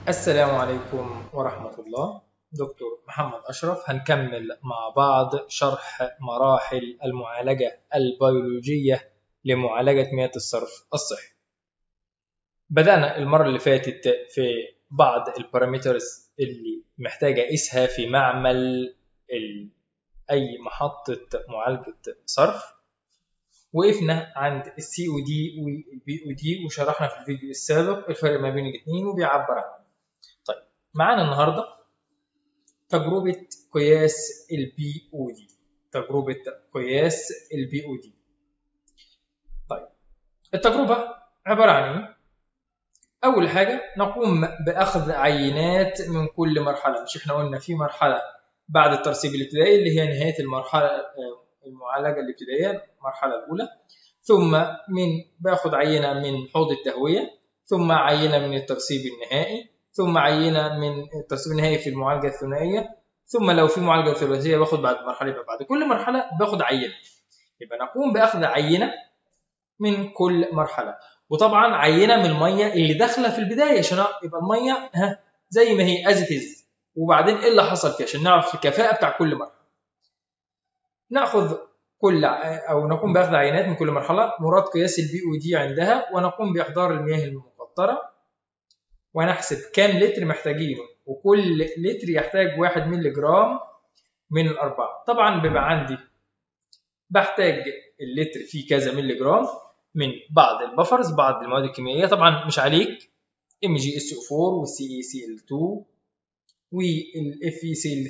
السلام عليكم ورحمة الله دكتور محمد أشرف هنكمل مع بعض شرح مراحل المعالجة البيولوجية لمعالجة مياه الصرف الصحي بدأنا المرة اللي فاتت في بعض البارامترز اللي محتاجة أقيسها في معمل ال... أي محطة معالجة صرف وقفنا عند السي او دي والبي او دي وشرحنا في الفيديو السابق الفرق ما بين الاثنين وبيعبر عنه. طيب معانا النهارده تجربة قياس البي او دي تجربة قياس البي او دي. طيب التجربة عبارة عن ايه؟ أول حاجة نقوم بأخذ عينات من كل مرحلة مش احنا قلنا في مرحلة بعد الترسيب الابتدائي اللي هي نهاية المرحلة المعالجة الابتدائية المرحلة الأولى ثم من باخد عينة من حوض التهوية ثم عينة من الترسيب النهائي ثم عينة من الترسيب النهائي في المعالجة الثنائية ثم لو في معالجة ثلاثية باخد بعد مرحلة يبقى بعد كل مرحلة باخد عينة يبقى نقوم بأخذ عينة من كل مرحلة وطبعا عينة من المية اللي داخلة في البداية عشان يبقى المية ها زي ما هي از وبعدين ايه اللي حصل فيها عشان نعرف الكفاءة بتاع كل مرحلة ناخذ كل او نقوم باخذ عينات من كل مرحله مراد قياس البي او دي عندها ونقوم باحضار المياه المقطره ونحسب كام لتر محتاجينه وكل لتر يحتاج 1 مللي جرام من الاربعه طبعا بيبقى عندي بحتاج اللتر فيه كذا مللي جرام من بعض البفرز بعض المواد الكيميائيه طبعا مش عليك ام جي اس او 4 والسي اي سي ال 2 والاف اي سي ال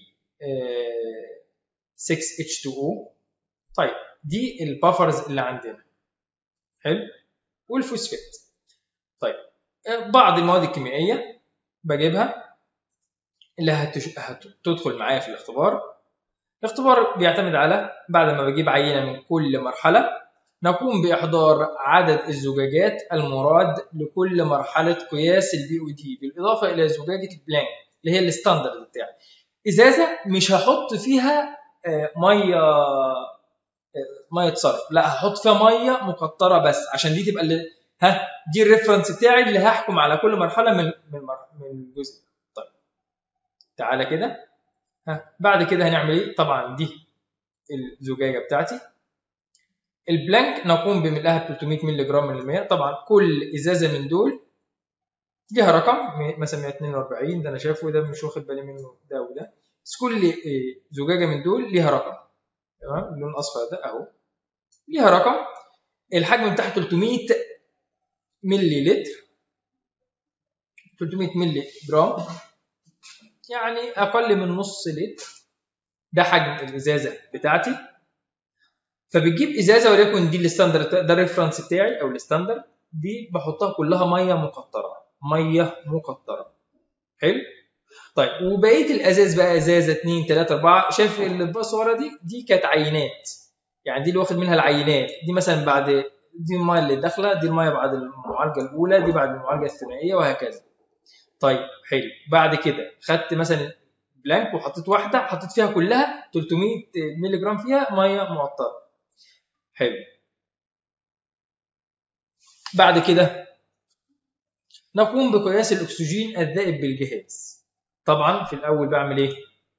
3 6H2O طيب دي البافرز اللي عندنا حلو والفوسفات طيب بعض المواد الكيميائيه بجيبها اللي هتش... هتدخل معايا في الاختبار الاختبار بيعتمد على بعد ما بجيب عينه من كل مرحله نقوم باحضار عدد الزجاجات المراد لكل مرحله قياس البي او دي بالاضافه الى زجاجه البلانك اللي هي الستاندرد بتاعي ازازه مش هحط فيها ميه ميه صرف لا هحط فيها ميه مقطره بس عشان دي تبقى اللي ها دي الريفرنس بتاعي اللي هحكم على كل مرحله من من من الجزء طيب تعالى كده ها بعد كده هنعمل ايه طبعا دي الزجاجه بتاعتي البلانك نقوم بملئها 300 مللي جرام من الماء طبعا كل ازازه من دول ليها رقم مثلا 142 ده انا شايفه ده مش واخد بالي منه ده وده بس كل زجاجه من دول ليها رقم تمام اللون الاصفر ده اهو ليها رقم الحجم بتاعها 300 ملي لتر 300 ملي جرام يعني اقل من نص لتر ده حجم الازازه بتاعتي فبتجيب ازازه وليكن دي الستاندرد ده الريفرنس بتاعي او الستاندرد دي بحطها كلها ميه مقطره ميه مقطره حلو طيب وبقيه الازاز بقى ازازه 2 3 4 شايف اللي بص ورا دي دي كانت عينات يعني دي اللي واخد منها العينات دي مثلا بعد دي الميه اللي داخله دي الميه بعد المعالجه الاولى دي بعد المعالجه الثنائيه وهكذا طيب حلو بعد كده خدت مثلا بلانك وحطيت واحده حطيت فيها كلها 300 مللي جرام فيها ميه معطره حلو بعد كده نقوم بقياس الاكسجين الذائب بالجهاز طبعا في الاول بعمل ايه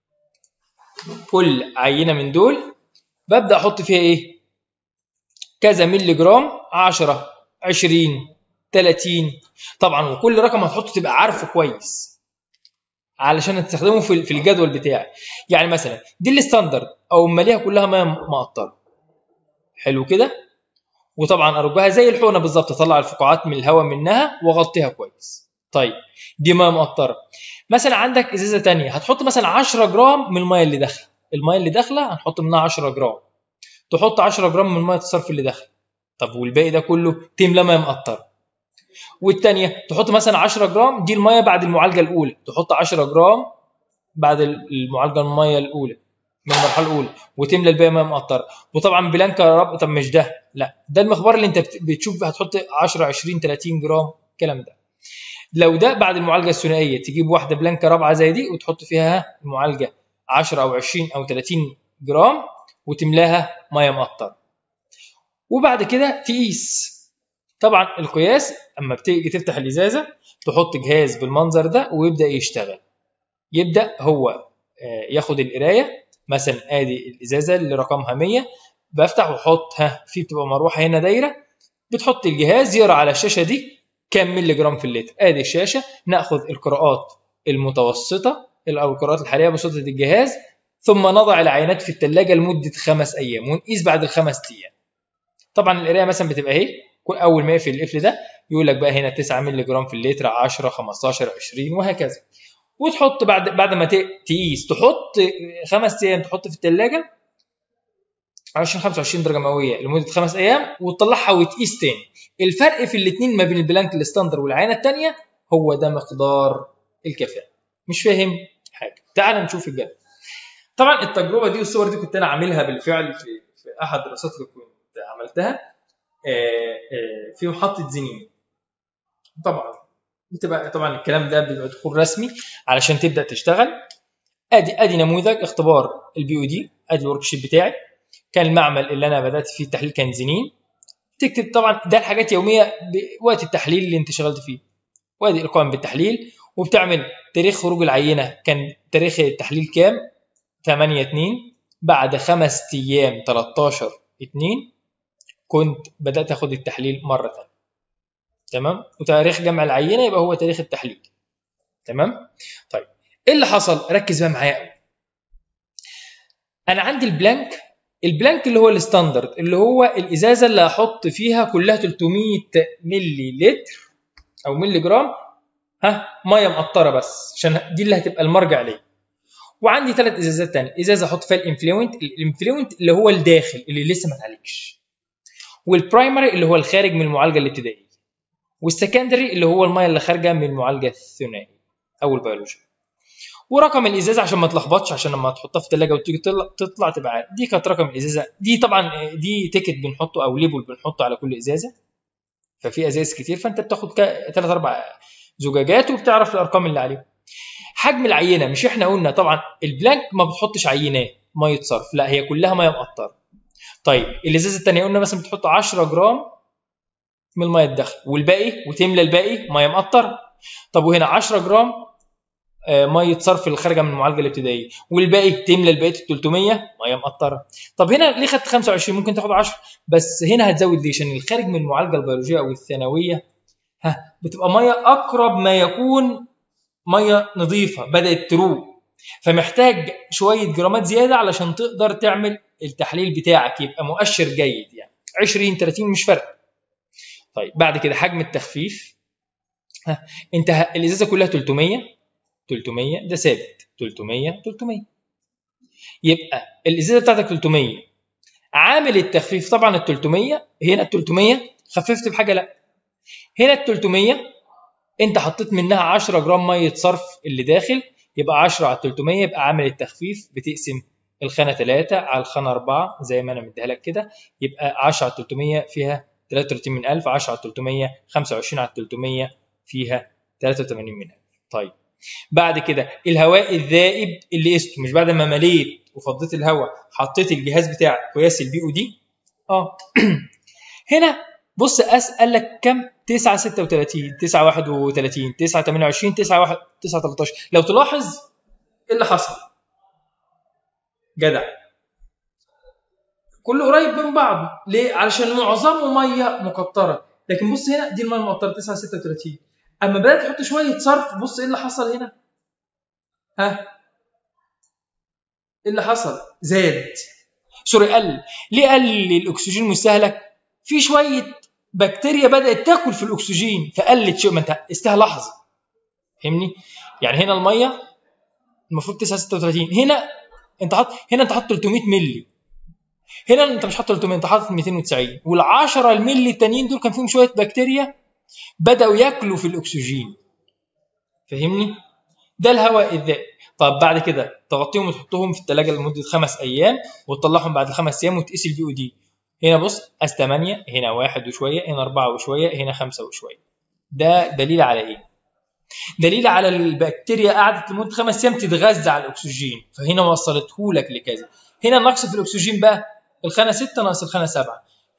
كل عينه من دول ببدا احط فيها ايه كذا مللي جرام 10 20 30 طبعا وكل رقم هتحطه تبقى عارفه كويس علشان تستخدمه في في الجدول بتاعي يعني مثلا دي الستاندرد او ماليها كلها ميه مقطره حلو كده وطبعا ارجها زي الحقنه بالظبط اطلع الفقاعات من الهواء منها واغطيها كويس طيب دي ميه مقطره مثلا عندك ازازه ثانيه هتحط مثلا 10 جرام من الميه اللي داخله الميه اللي داخله هنحط منها 10 جرام تحط 10 جرام من ميه الصرف اللي داخله طب والباقي ده كله تملى ميه مقطره والثانيه تحط مثلا 10 جرام دي الميه بعد المعالجه الاولى تحط 10 جرام بعد المعالجه الميه الاولى من المرحله الاولى وتملى الباقي ميه مقطره وطبعا بلانكا يا رب طب مش ده لا ده المخبار اللي انت بتشوف هتحط 10 20 30 جرام الكلام ده لو ده بعد المعالجه الثنائيه تجيب واحده بلانكا رابعه زي دي وتحط فيها المعالجه 10 او 20 او 30 جرام وتملاها ميه مقطره وبعد كده تقيس طبعا القياس اما بتيجي تفتح الازازه تحط جهاز بالمنظر ده ويبدا يشتغل يبدا هو آه، ياخد القرايه مثلا ادي الازازه اللي رقمها 100 بفتح واحط ها في بتبقى مروحه هنا دايره بتحط الجهاز يقرا على الشاشه دي كام ملي جرام في اللتر ادي الشاشه ناخذ القراءات المتوسطه او القراءات الحاليه بصوره الجهاز ثم نضع العينات في الثلاجه لمده خمس ايام ونقيس بعد الخمس ايام طبعا القرايه مثلا بتبقى اهي اول ما يقفل القفل ده يقول لك بقى هنا 9 مللي جرام في اللتر 10 15 20 وهكذا وتحط بعد بعد ما تقيس تحط خمس ايام تحط في الثلاجه 20 25 درجه مئويه لمده خمس ايام وتطلعها وتقيس تاني الفرق في الاثنين ما بين البلانك الستاندر والعينه الثانيه هو ده مقدار الكفاءه مش فاهم حاجه تعال نشوف الجدول طبعا التجربه دي والصور دي كنت انا عاملها بالفعل في, في احد الدراسات اللي كنت عملتها آه، آه، في محطه زنين طبعا بتبقى طبعا الكلام ده بيبقى دخول رسمي علشان تبدا تشتغل ادي ادي نموذج اختبار البي او دي ادي الورك شيت بتاعي كان المعمل اللي انا بدات فيه التحليل كان زنين تكتب طبعا ده الحاجات يوميه بوقت التحليل اللي انت اشتغلت فيه وادي القائم بالتحليل وبتعمل تاريخ خروج العينه كان تاريخ التحليل كام 8 2 بعد خمس ايام 13 2 كنت بدات اخد التحليل مره ثانيه تمام وتاريخ جمع العينه يبقى هو تاريخ التحليل تمام طيب ايه اللي حصل ركز بقى معايا قوي انا عندي البلانك البلانك اللي هو الستاندرد اللي هو الازازه اللي هحط فيها كلها 300 ملي لتر او ملي جرام ها ميه مقطره بس عشان دي اللي هتبقى المرجع ليه وعندي ثلاث ازازات ثانيه ازازه احط فيها الانفلوينت الانفلوينت اللي هو الداخل اللي لسه ما اتعالجش والبرايمري اللي هو الخارج من المعالجه الابتدائيه والسكندري اللي هو الميه اللي خارجه من المعالجه الثنائيه او البيولوجي ورقم الازازه عشان ما تلخبطش عشان لما تحطها في الثلاجه وتيجي تطلع تبقى عارف دي كانت رقم الازازه دي طبعا دي تيكت بنحطه او ليبل بنحطه على كل ازازه ففي ازاز كتير فانت بتاخد ثلاث اربع زجاجات وبتعرف الارقام اللي عليهم حجم العينه مش احنا قلنا طبعا البلانك ما بتحطش عينات ميه صرف لا هي كلها ميه مقطره طيب الازازه الثانيه قلنا مثلا بتحط 10 جرام من الميه الداخل والباقي وتملى الباقي ميه مقطره طب وهنا 10 جرام آه، ميه صرف اللي خارجه من المعالجه الابتدائيه والباقي تملى الباقي 300 ميه مقطره طب هنا ليه خدت 25 ممكن تاخد 10 بس هنا هتزود ليه عشان الخارج من المعالجه البيولوجيه او الثانويه ها بتبقى ميه اقرب ما يكون ميه نظيفه بدات تروق فمحتاج شويه جرامات زياده علشان تقدر تعمل التحليل بتاعك يبقى مؤشر جيد يعني 20 30 مش فرق طيب بعد كده حجم التخفيف ها انت الازازه كلها 300 300 ده ثابت 300 300 يبقى الازازه بتاعتك 300 عامل التخفيف طبعا ال 300 هنا ال 300 خففت بحاجه لا هنا ال 300 انت حطيت منها 10 جرام ميه صرف اللي داخل يبقى 10 على 300 يبقى عامل التخفيف بتقسم الخانه 3 على الخانه 4 زي ما انا مديها لك كده يبقى 10 على 300 فيها 33 من 1000 10 على 300 25 على 300 فيها 83 من 1000 طيب بعد كده الهواء الذائب اللي قسته مش بعد ما مليت وفضيت الهواء حطيت الجهاز بتاع قياس البي او دي اه هنا بص اس قال لك كم 9 36 9 31 9 28 9 1 9 13 لو تلاحظ ايه اللي حصل جدع كله قريب من بعض ليه علشان معظمه ميه مقطره لكن بص هنا دي الميه المقطره 9 36 اما بدات تحط شويه صرف بص ايه اللي حصل هنا ها ايه اللي حصل زاد سوري قل ليه قل الاكسجين المستهلك في شويه بكتيريا بدات تاكل في الاكسجين فقلت شويه ما انت استها لحظه فهمني يعني هنا الميه المفروض 9 36 هنا انت حاطط هنا انت حاطط 300 مللي هنا انت مش حاطط 300 انت حاطط 290 وال10 المللي التانيين دول كان فيهم شويه بكتيريا بداوا ياكلوا في الاكسجين فاهمني ده الهواء الذائب طب بعد كده تغطيهم وتحطهم في الثلاجه لمده خمس ايام وتطلعهم بعد خمس ايام وتقيس البي او دي هنا بص اس 8 هنا واحد وشويه هنا أربعة وشويه هنا خمسة وشويه ده دليل على ايه دليل على البكتيريا قعدت لمده خمس ايام تتغذى على الاكسجين فهنا وصلته لك لكذا هنا النقص في الاكسجين بقى الخانه 6 ناقص الخانه 7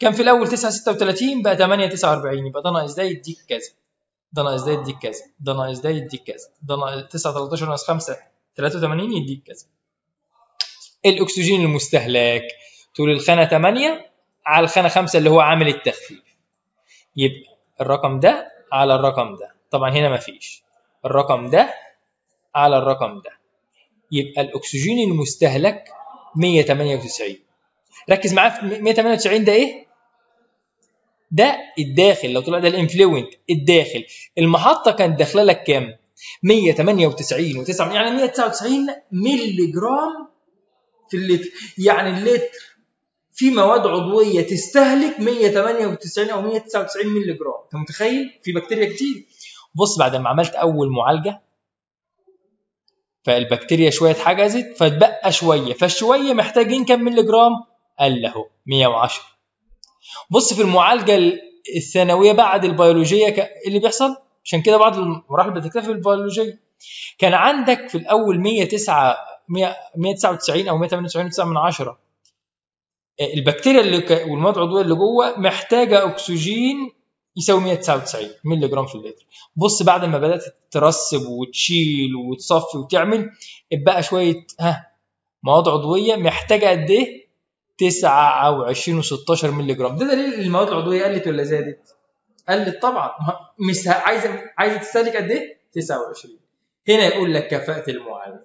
كان في الاول 9 36 بقى 8 49 يبقى ده ناقص ده يديك كذا ده ناقص ده يديك كذا ده ناقص ده يديك كذا ده ناقص 9 13 ناقص 5 83 يديك كذا الاكسجين المستهلك طول الخانه 8 على الخانه 5 اللي هو عامل التخفيف يبقى الرقم ده على الرقم ده طبعا هنا مفيش الرقم ده على الرقم ده يبقى الاكسجين المستهلك 198 ركز معايا في 198 ده ايه ده الداخل لو طلع ده الانفلوينت الداخل المحطه كانت داخله لك كام 198 و9 يعني 199 مللي جرام في اللتر يعني اللتر في مواد عضويه تستهلك 198 او 199 مللي جرام انت متخيل في بكتيريا كتير بص بعد ما عملت اول معالجه فالبكتيريا شويه اتحجزت فاتبقى شويه فالشويه محتاجين كام مللي جرام قال له 110 بص في المعالجه الثانويه بعد البيولوجيه ك... اللي بيحصل عشان كده بعض المراحل بتكتفي بالبيولوجيه كان عندك في الاول 109 199 او 198 من 10 البكتيريا اللي ك... والمواد العضويه اللي جوه محتاجه اكسجين يساوي 199 مللي جرام في اللتر بص بعد ما بدات ترسب وتشيل وتصفي وتعمل اتبقى شويه ها مواد عضويه محتاجه قد ايه 29 و16 مللي جرام ده دليل المواد العضويه قلت ولا زادت قلت طبعا مش عايزه عايزه تستهلك قد ايه 29 هنا يقول لك كفاءه المعالجه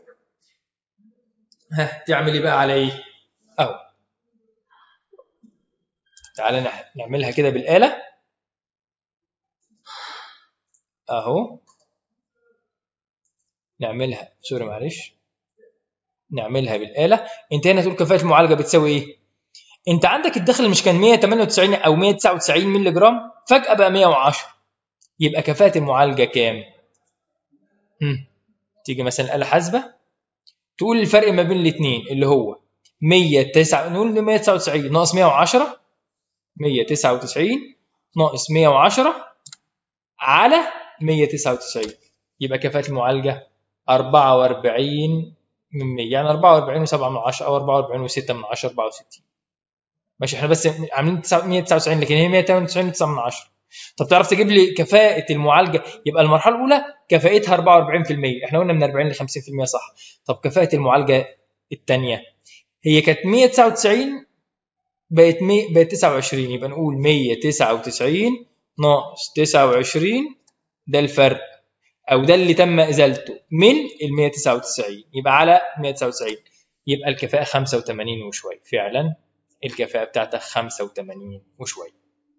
ها تعمل ايه بقى على ايه اهو تعالى نعملها كده بالاله اهو نعملها سوري معلش نعملها بالاله انت هنا تقول كفاءه المعالجه بتساوي ايه انت عندك الدخل مش كان 198 او 199 مللي جرام فجاه بقى 110 يبقى كفاءه المعالجه كام هم. تيجي مثلا الاله حاسبه تقول الفرق ما بين الاثنين اللي هو 109 نقول 199 ناقص 110 199 ناقص 110 على 199 يبقى كفاءة المعالجة 44 من 100 يعني 44 و7 من 10 او 44 و6 من 10 64 ماشي احنا بس عاملين 199 لكن هي 198 9 من 10 طب تعرف تجيب لي كفاءة المعالجة يبقى المرحلة الأولى كفاءتها 44% احنا قلنا من 40 ل 50% صح طب كفاءة المعالجة الثانية هي كانت 199 بقت 100 بقت 29 يبقى نقول 199 ناقص 29 ده الفرق او ده اللي تم ازالته من ال 199 يبقى على 199 يبقى الكفاءة 85 وشوي فعلا الكفاءة بتاعتها 85 وشوي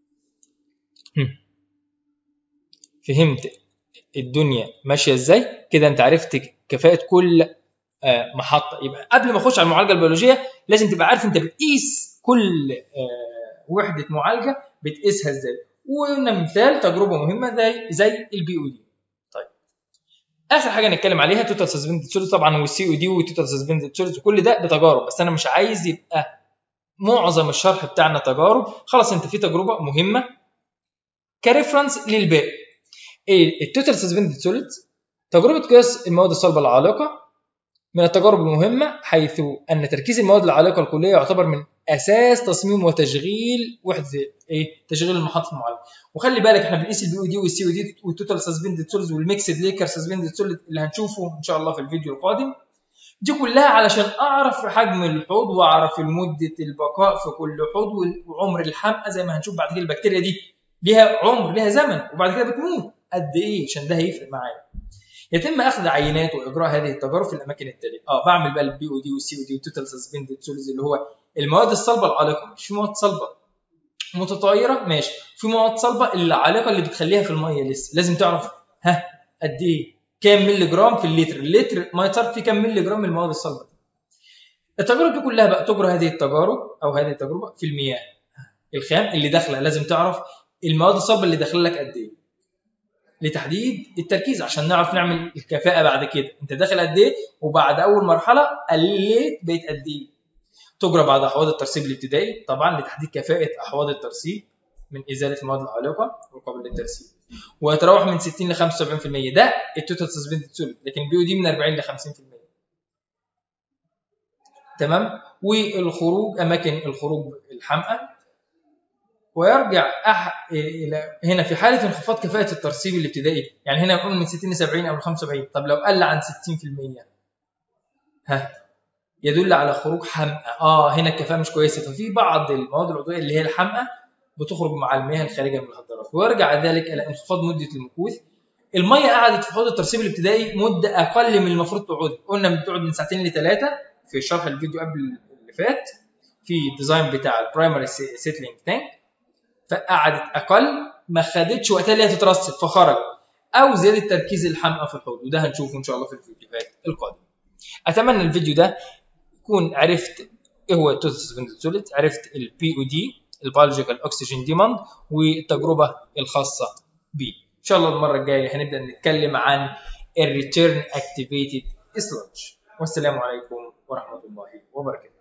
فهمت الدنيا ماشية ازاي كده انت عرفت كفاءة كل محطة يبقى قبل ما اخش على المعالجة البيولوجية لازم تبقى عارف انت بتقيس كل وحدة معالجة بتقيسها ازاي وقلنا مثال تجربة مهمة زي زي البي او دي طيب اخر حاجة نتكلم عليها توتال سسبندد سوليد طبعا والسي او دي والتوتال سسبندد سوليد وكل ده بتجارب بس انا مش عايز يبقى معظم الشرح بتاعنا تجارب خلاص انت في تجربة مهمة كريفرنس للباقي التوتال سسبندد سوليد تجربة قياس المواد الصلبة العالقة من التجارب المهمة حيث أن تركيز المواد العالقة الكلية يعتبر من أساس تصميم وتشغيل وحدة إيه؟ تشغيل المحطة المعالجة وخلي بالك احنا بنقيس البي او دي والسي او دي والتوتال سسبندد سوليد والميكسد ليكر سسبندد سوليد اللي هنشوفه إن شاء الله في الفيديو القادم دي كلها علشان أعرف حجم الحوض وأعرف مدة البقاء في كل حوض وعمر الحمقى زي ما هنشوف بعد كده البكتيريا دي ليها عمر ليها زمن وبعد كده بتموت قد إيه عشان ده هيفرق معايا يتم اخذ عينات واجراء هذه التجارب في الاماكن التاليه اه بعمل بقى البي او دي والسي او دي والتوتال سسبندد سولز اللي هو المواد الصلبه العالقه مش في مواد صلبه متطايره ماشي في مواد صلبه العالقه اللي بتخليها في الميه لسه لازم تعرف ها قد ايه كام مللي جرام في اللتر اللتر ما صار فيه كام مللي جرام من المواد الصلبه التجارب دي كلها بقى تجرى هذه التجارب او هذه التجربه في المياه الخام اللي داخله لازم تعرف المواد الصلبه اللي داخله لك قد ايه لتحديد التركيز عشان نعرف نعمل الكفاءه بعد كده انت داخل قد ايه وبعد اول مرحله قليت بقيت قد ايه تجرى بعد احواض الترسيب الابتدائي طبعا لتحديد كفاءه احواض الترسيب من ازاله المواد العالقه وقبل الترسيب ويتراوح من 60 ل 75% ده التوتال سسبندد سوليد لكن البي او دي من 40 ل 50% تمام والخروج اماكن الخروج الحمقى ويرجع أح... الى هنا في حاله انخفاض كفاءه الترسيب الابتدائي يعني هنا يقول من 60 ل 70 او 75 طب لو قل عن 60% ها يدل على خروج حمقى اه هنا الكفاءه مش كويسه ففي بعض المواد العضويه اللي هي الحمقى بتخرج مع المياه الخارجه من الهدرات ويرجع ذلك الى انخفاض مده المكوث الميه قعدت في حوض الترسيب الابتدائي مده اقل من المفروض تقعد قلنا بتقعد من ساعتين لثلاثه في شرح الفيديو قبل اللي فات في الديزاين بتاع البرايمري سيتلينج تانك فقعدت اقل ما خدتش وقتها اللي هي تترسب فخرج او زياده تركيز الحمقى في الحوض وده هنشوفه ان شاء الله في الفيديوهات القادمه اتمنى الفيديو ده يكون عرفت ايه هو التوتوسفندسوليت عرفت البي او دي البيولوجيكال اوكسجين ديماند والتجربه الخاصه بيه ان شاء الله المره الجايه هنبدا نتكلم عن الريتيرن اكتيفيتد سلudge والسلام عليكم ورحمه الله وبركاته